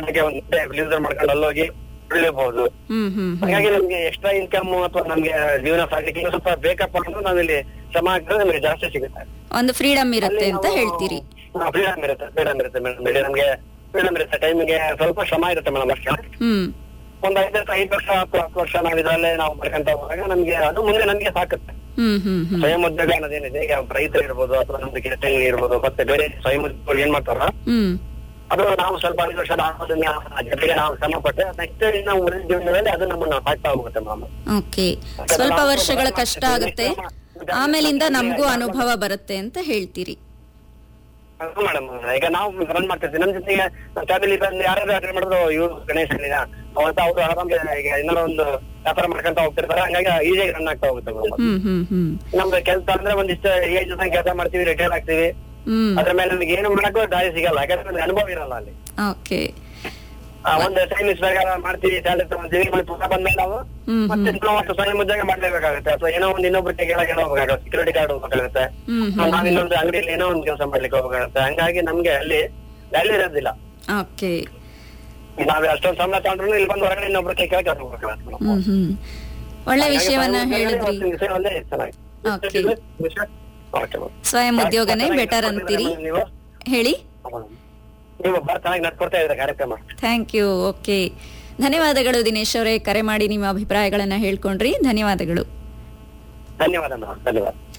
ಗಂಟೆಗೆ ಒಂದು ರಿಲೀಸ್ ಮಾಡ್ಕೊಂಡು ಅಲ್ಲೋಗಿ ಉಳಿಬಹುದು ಹ್ಮ್ ಹ್ಮ್ ಹ್ಮ್ ಹಾಗಾಗಿ ನಮ್ಗೆ ಎಕ್ಸ್ಟ್ರಾ ಇನ್ಕಮ್ ಅಥವಾ ನಮ್ಗೆ ಜೀವನ ಸಾಗಲಿಕ್ಕೆ ಇನ್ನೂ ಸ್ವಲ್ಪ ಬೇಕಪ್ಪ ಅಂದ್ರೆ ನಾವಿಲ್ಲಿ ಶ್ರಮ ಹಾಕಿದ್ರೆ ನಮಗೆ ಜಾಸ್ತಿ ಸಿಗುತ್ತೆ ಒಂದು ಫ್ರೀಡಮ್ ಇರುತ್ತೆ ಅಂತ ಹೇಳ್ತೀರಿ ಫ್ರೀಡಮ್ ಇರುತ್ತೆ ಫ್ರೀಡಮ್ ಇರುತ್ತೆ ಮೇಡಮ್ ಬೆಳಿ ನಮ್ಗೆ ಫ್ರೀಡಮ್ ಇರುತ್ತೆ ಟೈಮಿಗೆ ಸ್ವಲ್ಪ ಶ್ರಮ ಇರುತ್ತೆ ಮೇಡಮ್ ಅಷ್ಟೇ ಹ್ಮ್ ಒಂದ್ ಐದು ಐದು ವರ್ಷ ಹತ್ತು ಹತ್ತು ವರ್ಷ ನಾವು ಇದ್ರಲ್ಲೇ ನಾವು ಮಾಡ್ಕೊಂತ ಹೋದಾಗ ನಮ್ಗೆ ಅದು ಮುಂದೆ ನಮ್ಗೆ ಸಾಕುತ್ತೆ ಹ್ಮ್ ಹ್ಮ್ ಹ್ಮ್ ಸ್ವಯಂ ಉದ್ಯೋಗ ಅನ್ನೋದೇನಿದೆ ಈಗ ರೈತರು ಇರ್ಬೋದು ಅಥವಾ ನಮ್ದು ಕೆಟರಿಂಗ್ ಇರ್ಬೋದು ಮತ್ತೆ ಬೇರೆ ಸ್ವಯಂ ಉದ್ಯೋಗ ಏನ್ ಮಾಡ್ತಾರ ಹ್ಮ್ ಅದು ನಾವು ಸ್ವಲ್ಪ ಐದು ವರ್ಷ ನಾವು ಅದನ್ನ ಜೊತೆಗೆ ನಾವು ಶ್ರಮ ಪಟ್ಟೆ ನೆಕ್ಸ್ಟ್ ನಾವು ಉಳಿದ ಜೀವನದಲ್ಲಿ ಅದು ನಮ್ಮನ್ನ ಸಾಕ್ತಾ ಹೋಗುತ್ತೆ ಮೇಡಮ್ ಓಕೆ ಸ್ವಲ್ಪ ವರ್ಷಗಳ ಕಷ್ಟ ಆಗುತ್ತೆ ಆಮೇಲಿಂದ ನಮಗೂ ಅನುಭವ ಬರುತ್ತೆ ಅಂತ ಹೇಳ್ತೀರಿ ಮೇಡಮ್ ಈಗ ನಾವು ರನ್ ಮಾಡ್ತಿರ್ತೀವಿ ನಮ್ ಜೊತೆಗೆ ಫ್ಯಾಮಿಲಿ ಬಂದು ಯಾರ್ಯಾರು ಅಟೆಂಡ್ ಮಾಡಿದ್ರು ಇವ್ರು ಗಣೇಶ್ ಹೇಳಿದ ಅವತ್ತ ಅವ್ರು ಆರಾಮ್ಗೆ ಈಗ ಏನಾರ ಒಂದು ವ್ಯಾಪಾರ ಮಾಡ್ಕೊಂತ ಹೋಗ್ತಿರ್ತಾರೆ ಹಂಗಾಗಿ ಈಸಿಯಾಗಿ ರನ್ ಆಗ್ತಾ ಹೋಗುತ್ತೆ ಮೇಡಮ್ ಹ್ಮ್ ಹ್ಮ್ ಹ್ಮ್ ನಮ್ದು ಕೆಲಸ ಅಂದ್ರೆ ಒಂದಿಷ್ಟು ಏಜ್ ಜೊತೆ ಕೆಲಸ ಮಾಡ್ತೀವಿ ರಿಟೈರ್ ಆಗ್ತೀವಿ ಹ್ಮ್ ಅದ್ರ ಮೇಲೆ ನಮಗೆ ಏನು ಮಾಡಕ್ಕೂ ದಾರಿ ಸಿಗಲ್ಲ ಯಾಕಂದ್ರೆ ನಮ್ಗೆ ಅನುಭವ ಇರಲ್ಲ ಅಲ್ಲಿ ಓಕೆ ಆ, ಒಂದು ಟೈಮ್ ಪ್ರಕಾರ ಮಾಡ್ತೀವಿ ಸ್ಯಾಲರಿ ತಗೊಂತೀವಿ ಮತ್ತೆ ಪುನಃ ಬಂದ್ಮೇಲೆ ನಾವು ಹ್ಮ್ ಮತ್ತೆ ನಾವು ಮತ್ತೆ ಸ್ವಯಂ ಉದ್ಯೋಗ ಮಾಡ್ಲೇಬೇಕಾಗುತ್ತೆ ಅಥವಾ ಏನೋ ಒಂದು ಇನ್ನೊಬ್ರು ಕೆಳಗೆ ಹೋಗ್ಬೇಕಾಗುತ್ತೆ ಸೆಕ್ಯೂರಿಟಿ ಗಾರ್ಡ್ ಹೋಗ್ಬೇಕಾಗುತ್ತೆ ಹ್ಮ್ ನಾವು ನಾವ್ ಇನ್ನೊಂದು ಅಂಗಡಿಯಲ್ಲಿ ಏನೋ ಒಂದು ಕೆಲಸ ಮಾಡ್ಲಿಕ್ಕೆ ಹೋಗ್ಬೇಕಾಗುತ್ತೆ ಹಂಗಾಗಿ ನಮ್ಗೆ ಅಲ್ಲಿ ವ್ಯಾಲ್ಯೂ ಇರೋದಿಲ್ಲ ಓಕೆ ನಾವ್ ಅಷ್ಟೊಂದು ಸಂಬಳ ತಗೊಂಡ್ರು ಇಲ್ಲಿ ಬಂದು ಹೊರಗಡೆ ಇನ್ನೊಬ್ರು ಕೈ ಕೆಳಗೆ ಹೋಗ್ಬೇಕಾಗುತ್ತೆ ಮೇಡಮ್. ಹ್ಮ್ ಹ್ಮ್ ಒಳ್ಳೆ ಹಾಗಾಗಿ ವಿಷಯವನ್ನ ಸ್ವಯಂ ಉದ್ಯೋಗನೇ ಹೇಳಿದ್ರಿ ಒಂದು ವಿಷಯವಲ್ಲೇ ಚೆನ್ನಾಗಿ Okay. Okay, madam. ಸ್ವಯಂ ಉದ್ಯೋಗನೇ ಬೆಟರ್ ಅಂತೀರಿ ನೀವು ಹೇಳಿ ನೀವು ಬಾಳ ಚೆನ್ನಾಗಿ ನಡ್ಕೊಡ್ತಾ ಇದ್ರೆ ಕಾರ್ಯಕ್ರಮ ಥ್ಯಾಂಕ್ ಯು ಓಕೆ ಧನ್ಯವಾದಗಳು ದಿನೇಶ್ ಅವರೇ ಕರೆ ಮಾಡಿ ನಿಮ್ಮ ಅಭಿಪ್ರಾಯಗಳನ್ನ ಹೇಳ್ಕೊಂಡ್ರಿ ಧನ್ಯವಾದಗಳು ಧನ್ಯವಾದ ಮೇಡಮ್ ಧನ್ಯವಾದ